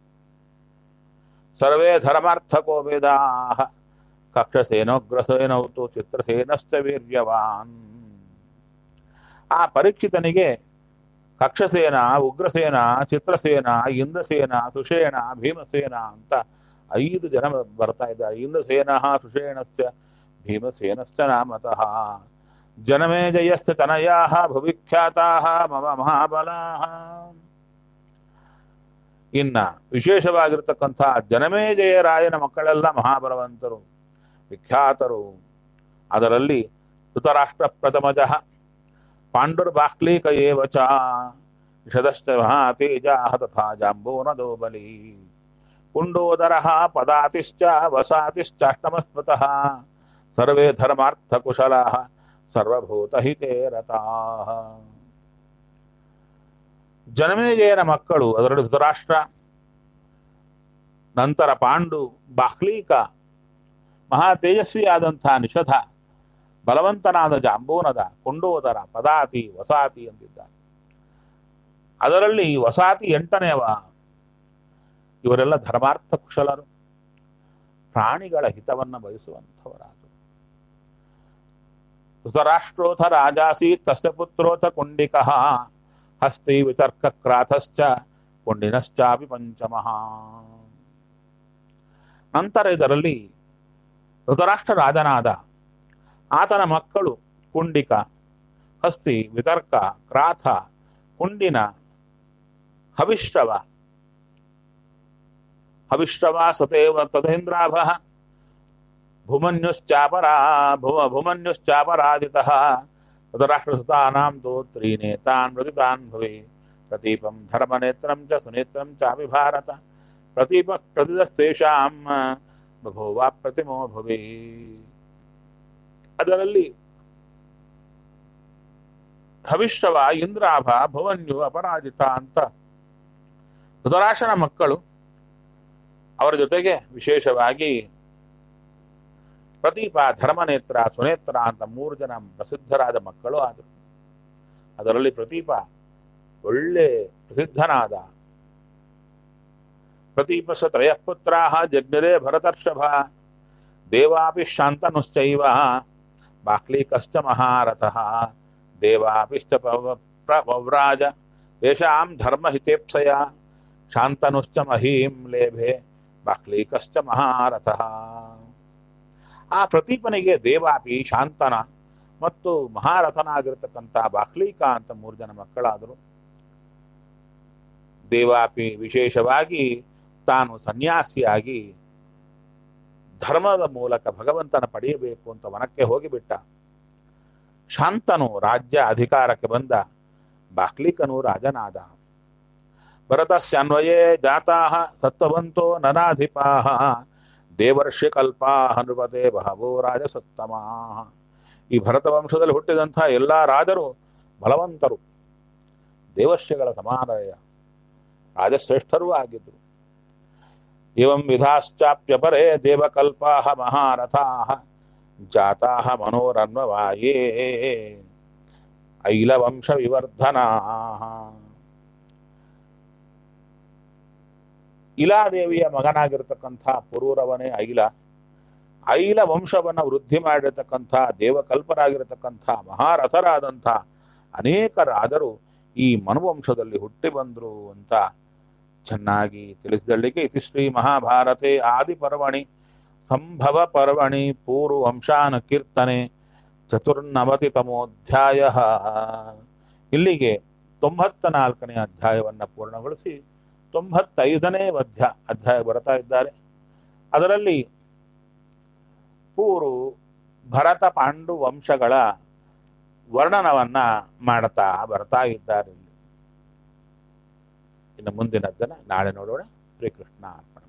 ಸರ್ವೇ ಧರ್ಮಾರ್ಥಕೋ ವೇದಾಹ ಕಕ್ಷಸೇನೋಗ್ರಸೇನೌತು ಚಿತ್ರಸೇನಶ್ಚ ವೀರ್ಯವಾನ್ ಆ ಪರೀಕ್ಷಿತನಿಗೆ ಕಕ್ಷಸೇನ ಉಗ್ರಸೇನ ಚಿತ್ರಸೇನ ಇಂದ್ರಸೇನ ಸುಷೇಣ ಭೀಮಸೇನ ಅಂತ ಐದು ಜನ ಬರ್ತಾ ಇದ್ದಾರೆ ಇಂದ್ರಸೇನ ಸುಷೇಣಶ್ಚ ಭೀಮಸೇನಶ್ಚ ನಾಮತಃ ಜನಮೇಜಯಸ್ಯ ತನಯಾ ಭವಿಖ್ಯಾತಾ ಮಮ ಮಹಾಬಲಾ ಇನ್ನ ವಿಶೇಷವಾಗಿರ್ತಕ್ಕಂಥ ಜನಮೇಜಯರಾಯನ ಮಕ್ಕಳೆಲ್ಲ ಮಹಾಬಲವಂತರು ವಿಖ್ಯಾತರು ಅದರಲ್ಲಿ ಧೃತರಾಷ್ಟ್ರ ಪ್ರಥಮಜ ಪಾಂಡುರ್ಬಾಕ್ಲೀಕ ಏವ ಚ ನಿಷದಶ್ಚ ಮಹಾತೇಜಾ ತಥಾ ಜಾಂಬೋನದೋ ಬಲಿ ಕುಂಡೋದರ ಪದಾತಿಶ್ಚ ವಸಾತಿಶ್ಚಾಷ್ಟಮಸ್ಮೃತಃ ಸರ್ವೇ ಧರ್ಮಾರ್ಥಕುಶಲಾ ಸರ್ವಭೂತಹಿತೇ ರತಾಃ ಜನಮೇಜಯನ ಮಕ್ಕಳು ಅದರಲ್ಲಿ ಧೃತರಾಷ್ಟ್ರ ನಂತರ ಪಾಂಡು ಬಾಹ್ಲೀಕ ಮಹಾ ತೇಜಸ್ವಿಯಾದಂಥ ನಿಷಧ ಬಲವಂತನಾದ ಜಾಂಬೂನದ ಕುಂಡೋದರ ಪದಾತಿ ವಸಾತಿ ಅಂತಿದ್ದಾರೆ ಅದರಲ್ಲಿ ವಸಾತಿ ಎಂಟನೆಯವ ಇವರೆಲ್ಲ ಧರ್ಮಾರ್ಥ ಕುಶಲರು ಪ್ರಾಣಿಗಳ ಹಿತವನ್ನ ಬಯಸುವಂಥವರಾದರು ಧೃತರಾಷ್ಟ್ರೋಥ ರಾಜಾಸಿ ತಸ್ಯ ಪುತ್ರೋಥ ಕುಂಡಿಕಃ ಹಸ್ತಿ ವಿತರ್ಕ ಕ್ರಾಥಶ್ಚ ಕುಂಡಿನಶ್ಚಾಪಿ ಪಂಚಮಃ ನಂತರ ಇದರಲ್ಲಿ ಧೃತರಾಷ್ಟ್ರ ರಾಜನಾದ ಆತನ ಮಕ್ಕಳು ಕುಂಡಿಕ ಹಸ್ತಿ ವಿತರ್ಕ ಕ್ರಾಥ ಕುಂಡಿನ ಹವಿಷ್ಠವ ಹವಿಷ್ಠವ ಸತೇವ ತದೇಂದ್ರಾಭ ಭುಮನ್ಯುಶ್ಚಾಪರಾ ಭುವ ಭುಮನ್ಯುಶ್ಚಾಪರಾಜಿತಃ ಧೃತರಾಷ್ಟ್ರಸುತಾನಾಂ ತೋ ತ್ರೀನೇತಾನ್ ಮೃದಿತಾನ್ ಭವೆ ಪ್ರತೀಪಂ ಧರ್ಮನೇತ್ರಂ ಚ ಸುನೇತ್ರಂ ಚಾಪಿ ಭಾರತ ಪ್ರತೀಪ ಪ್ರತಿದಸ್ತೇಷಾಂ ಬಭೂವ ಪ್ರತಿಮೋ ಭವೆ ಅದರಲ್ಲಿ ಹವಿಷ್ಠವ ಇಂದ್ರಾಭ ಭವನ್ಯು ಅಪರಾಜಿತ ಅಂತ ಧೃತರಾಶನ ಮಕ್ಕಳು ಅವರ ಜೊತೆಗೆ ವಿಶೇಷವಾಗಿ ಪ್ರದೀಪ ಧರ್ಮನೇತ್ರ ಸುನೇತ್ರ ಅಂತ ಮೂರು ಜನ ಪ್ರಸಿದ್ಧರಾದ ಮಕ್ಕಳು ಆದರು ಅದರಲ್ಲಿ ಪ್ರದೀಪ ಒಳ್ಳೆ ಪ್ರಸಿದ್ಧನಾದ ಪ್ರದೀಪಸ ತ್ರಯಪುತ್ರಾ ಜಜ್ಞರೇ ಭರತರ್ಷಭ ದೇವಾಪಿ ಶಾಂತನುಶ್ಚೈವ ಬಾಕ್ಲೀಕಶ್ಚ ಮಹಾರಥಃ ದೇವಾಪಿಶ್ಚ ಪವ- ಪ್ರ- ಪವ್ರಾಜ ತೇಷಾಂ ಧರ್ಮಹಿತೇಪ್ಸಯ ಶಾಂತನುಶ್ಚ ಮಹೀಂ ಲೇಭೆ ಬಾಕ್ಲೀಕಶ್ಚ ಮಹಾರಥಃ ಆ ಪ್ರತೀಪನಿಗೆ ದೇವಾಪಿ ಶಾಂತನ ಮತ್ತು ಮಹಾರಥನಾಗಿರ್ತಕ್ಕಂಥ ಬಾಕ್ಲೀಕ ಅಂತ ಮೂರು ಜನ ಮಕ್ಕಳಾದರು ದೇವಾಪಿ ವಿಶೇಷವಾಗಿ ತಾನು ಸನ್ಯಾಸಿಯಾಗಿ ಧರ್ಮದ ಮೂಲಕ ಭಗವಂತನ ಪಡೆಯಬೇಕು ಅಂತ ವನಕ್ಕೆ ಹೋಗಿಬಿಟ್ಟ ಶಾಂತನು ರಾಜ್ಯ ಅಧಿಕಾರಕ್ಕೆ ಬಂದ ಬಾಕ್ಲಿಕನು ರಾಜನಾದ ಭರತಸ್ಯನ್ವಯೇ ಜಾತಾ ಸತ್ವವಂತೋ ನನಾಧಿಪಾ ದೇವರ್ಷಿ ಕಲ್ಪಾ ನೃಪತೆ ಬಹವೋ ರಾಜಸತ್ತಮಾ ಈ ಭರತ ವಂಶದಲ್ಲಿ ಹುಟ್ಟಿದಂಥ ಎಲ್ಲ ರಾಜರು ಬಲವಂತರು ದೇವರ್ಷಿಗಳ ಸಮಾನಯ ರಾಜಶ್ರೇಷ್ಠರೂ ಆಗಿದ್ರು ಇವಂ ವಿಧಾಶ್ಚಾಪ್ಯಪರೇ ದೇವಕಲ್ಪಾ ಮಹಾರಥಾ ಜಾತಾ ಮನೋರನ್ವವಾಯೇ ಐಲವಂಶ ವಿವರ್ಧನಾ ಇಲಾದೇವಿಯ ಮಗನಾಗಿರ್ತಕ್ಕಂಥ ಪುರೂರವನೇ ಐಲ ಐಲ ವಂಶವನ್ನ ವೃದ್ಧಿ ಮಾಡಿರ್ತಕ್ಕಂಥ ದೇವಕಲ್ಪರಾಗಿರತಕ್ಕಂಥ ಮಹಾರಥರಾದಂಥ ಅನೇಕ ರಾಜರು ಈ ಮನುವಂಶದಲ್ಲಿ ಹುಟ್ಟಿ ಬಂದ್ರು ಅಂತ ಚೆನ್ನಾಗಿ ತಿಳಿಸಿದಳ್ಳಿಗೆ ಇತಿ ಶ್ರೀ ಮಹಾಭಾರತೆ ಆದಿ ಪರ್ವಣಿ ಸಂಭವ ಪರ್ವಣಿ ಪೂರ್ವ ವಂಶಾನ ಕೀರ್ತನೆ ಚತುರ್ನವತಿ ತಮೋಧ್ಯಾಯ ಇಲ್ಲಿಗೆ ತೊಂಬತ್ತ ನಾಲ್ಕನೇ ಅಧ್ಯಾಯವನ್ನ ಪೂರ್ಣಗೊಳಿಸಿ ತೊಂಬತ್ತೈದನೇ ಅಧ್ಯಾಯ ಅಧ್ಯಾಯ ಬರ್ತಾ ಇದ್ದಾರೆ ಅದರಲ್ಲಿ ಪೂರು ಭರತ ಪಾಂಡು ವಂಶಗಳ ವರ್ಣನವನ್ನ ಮಾಡ್ತಾ ಬರ್ತಾ ಇದ್ದಾರೆ ಇನ್ನು ಮುಂದಿನದ್ದನ್ನು ನಾಳೆ ನೋಡೋಣ ಶ್ರೀಕೃಷ್ಣ ಅರ್ಪಣ